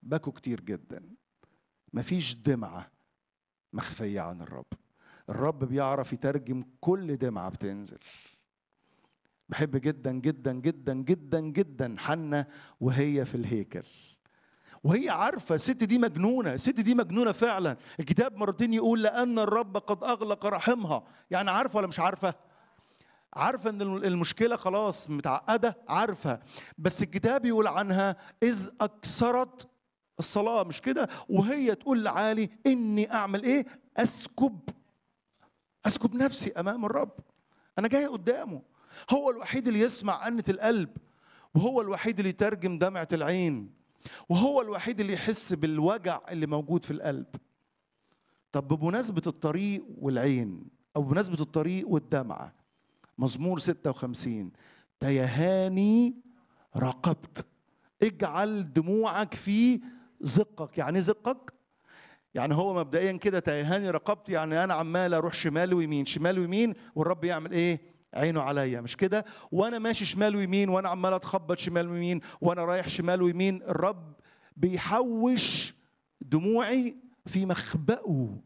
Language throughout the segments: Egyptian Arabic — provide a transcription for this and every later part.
بكوا كتير جدا مفيش دمعة مخفية عن الرب الرب بيعرف يترجم كل دمعة بتنزل بحب جدا جدا جدا جدا جدا حنة وهي في الهيكل وهي عارفة الست دي مجنونة الست دي مجنونة فعلا الكتاب مرتين يقول لأن الرب قد أغلق رحمها يعني عارفة ولا مش عارفة عارفة ان المشكلة خلاص متعقدة عارفة بس الكتاب يقول عنها إذ أكثرت الصلاة مش كده وهي تقول لعالي إني أعمل إيه أسكب أسكب نفسي أمام الرب أنا جاي قدامه هو الوحيد اللي يسمع أنة القلب وهو الوحيد اللي يترجم دمعة العين وهو الوحيد اللي يحس بالوجع اللي موجود في القلب طب بمناسبة الطريق والعين أو بمناسبة الطريق والدمعة مزمور 56 تيهاني راقبت اجعل دموعك في زقك يعني زقك يعني هو مبدئيا كده تيهاني رقبت يعني انا عمال اروح شمال ويمين شمال ويمين والرب يعمل ايه عينه عليا مش كده وانا ماشي شمال ويمين وانا عمال اتخبط شمال ويمين وانا رايح شمال ويمين الرب بيحوش دموعي في مخبأه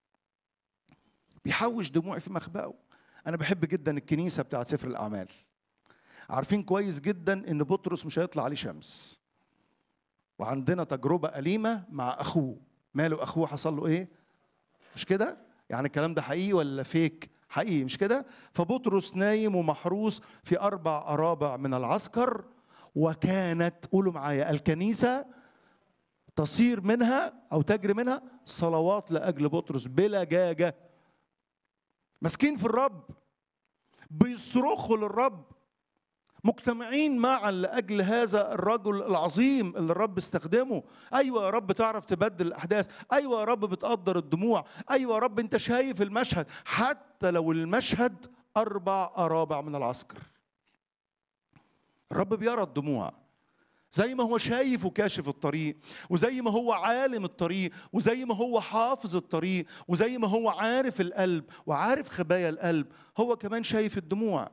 بيحوش دموعي في مخبأه انا بحب جدا الكنيسه بتاعت سفر الاعمال عارفين كويس جدا ان بطرس مش هيطلع عليه شمس وعندنا تجربه اليمه مع اخوه ماله اخوه حصل له ايه مش كده يعني الكلام ده حقيقي ولا فيك حقيقي مش كده فبطرس نايم ومحروس في اربع ارابع من العسكر وكانت قولوا معايا الكنيسه تصير منها او تجري منها صلوات لاجل بطرس بلا جاجه ماسكين في الرب بيصرخوا للرب مجتمعين معا لاجل هذا الرجل العظيم اللي الرب استخدمه ايوه يا رب تعرف تبدل الاحداث ايوه يا رب بتقدر الدموع ايوه يا رب انت شايف المشهد حتى لو المشهد اربع ارابع من العسكر الرب بيرى الدموع زي ما هو شايف وكاشف الطريق وزي ما هو عالم الطريق وزي ما هو حافظ الطريق وزي ما هو عارف القلب وعارف خبايا القلب هو كمان شايف الدموع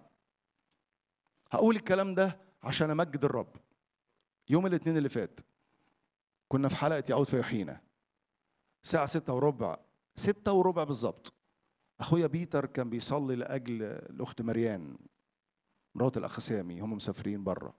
هقول الكلام ده عشان امجد الرب يوم الاثنين اللي فات كنا في حلقه يعود في يوحينا الساعه ستة وربع ستة وربع بالظبط اخويا بيتر كان بيصلي لاجل الاخت مريان مرات الاخ سامي هم مسافرين بره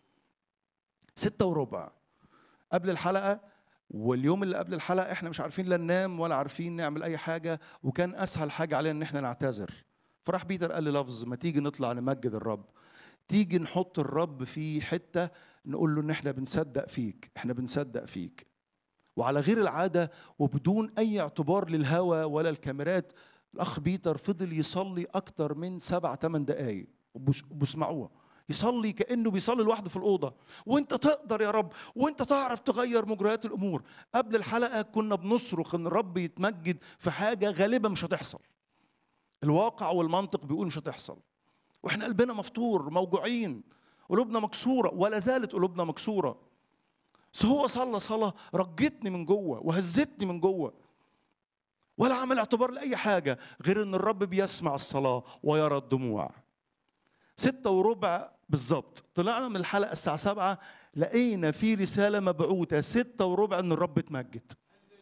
ستة وربع قبل الحلقة واليوم اللي قبل الحلقة احنا مش عارفين لا ننام ولا عارفين نعمل أي حاجة وكان أسهل حاجة علينا إن احنا نعتذر فراح بيتر قال لي لفظ ما تيجي نطلع نمجد الرب تيجي نحط الرب في حتة نقول له إن احنا بنصدق فيك احنا بنصدق فيك وعلى غير العادة وبدون أي اعتبار للهوى ولا الكاميرات الأخ بيتر فضل يصلي أكتر من سبع ثمان دقايق وبسمعوها يصلي كانه بيصلي لوحده في الاوضه وانت تقدر يا رب وانت تعرف تغير مجريات الامور قبل الحلقه كنا بنصرخ ان الرب يتمجد في حاجه غالبا مش هتحصل الواقع والمنطق بيقول مش هتحصل واحنا قلبنا مفتور موجوعين قلوبنا مكسوره ولا زالت قلوبنا مكسوره بس هو صلى صلاه رجتني من جوه وهزتني من جوه ولا عمل اعتبار لاي حاجه غير ان الرب بيسمع الصلاه ويرى الدموع ستة وربع بالظبط طلعنا من الحلقة الساعة سبعة لقينا في رسالة مبعوثة ستة وربع إن الرب اتمجد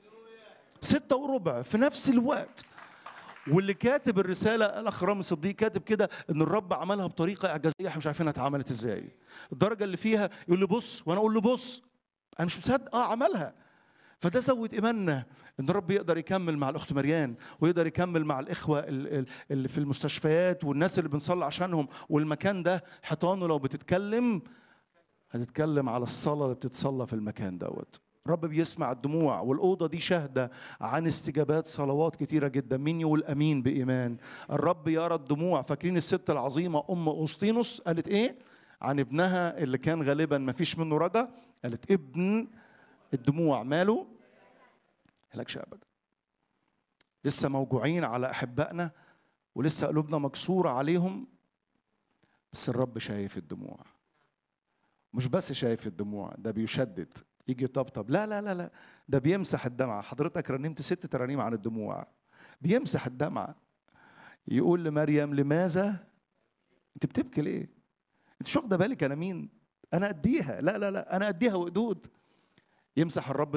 ستة وربع في نفس الوقت واللي كاتب الرسالة الأخ رامي صديق كاتب كده إن الرب عملها بطريقة إعجازية إحنا مش عارفينها اتعملت إزاي الدرجة اللي فيها يقول لي بص وأنا أقول له بص أنا مش مصدق أه عملها فده زود ايماننا ان الرب يقدر يكمل مع الاخت مريان ويقدر يكمل مع الاخوه اللي في المستشفيات والناس اللي بنصلي عشانهم والمكان ده حيطانه لو بتتكلم هتتكلم على الصلاه اللي بتتصلى في المكان دوت الرب بيسمع الدموع والأوضة دي شاهدة عن استجابات صلوات كتيرة جدا مين يقول أمين بإيمان الرب يرى الدموع فاكرين الست العظيمة أم أوسطينوس قالت إيه عن ابنها اللي كان غالبا ما فيش منه رجا قالت ابن الدموع ماله هلكش ابدا لسه موجوعين على احبائنا ولسه قلوبنا مكسوره عليهم بس الرب شايف الدموع مش بس شايف الدموع ده بيشدد يجي يطبطب لا لا لا لا ده بيمسح الدمعة حضرتك رنمت ست ترانيم عن الدموع بيمسح الدمعة يقول لمريم لماذا انت بتبكي ليه انت مش واخده بالك انا مين انا اديها لا لا لا انا اديها وقدود يمسح الرب